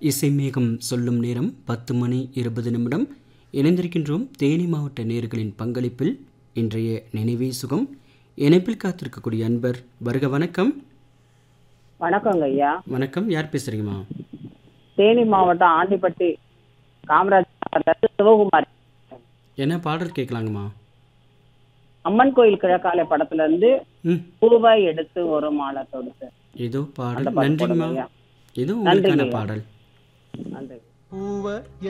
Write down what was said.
இசைமேகம் சொல்லும் நேரம் பத்து மணி இருபது நிமிடம் இணைந்திருக்கின்றோம் தேனி மாவட்ட நேர்களின் பங்களிப்பில் இன்றைய நினைவே சுகம் இணைப்பில் காத்திருக்கக்கூடிய அன்பர் வருக வணக்கம் வணக்கங்க ஐயா வணக்கம் யார் பேசுறீங்கம்மா தேனி மாவட்டம் ஆண்டிப்பட்டி காமராஜ் நகர்ல சிவகுமார் என்ன பாடல் கேட்கலாங்கம்மா அம்மன் கோயில் கிழக்காலை படத்துல இருந்து ம் பூவை எடுத்து ஒரு மாலை தொடுத்து ஏதோ பாடல் அந்த பாட்டு நன்றிங்கம்மா போடுங்க ஐயா. ஏதோ உங்களுக்கான நன்றிங்க ஐயா. பாடல் நன்றி பூவ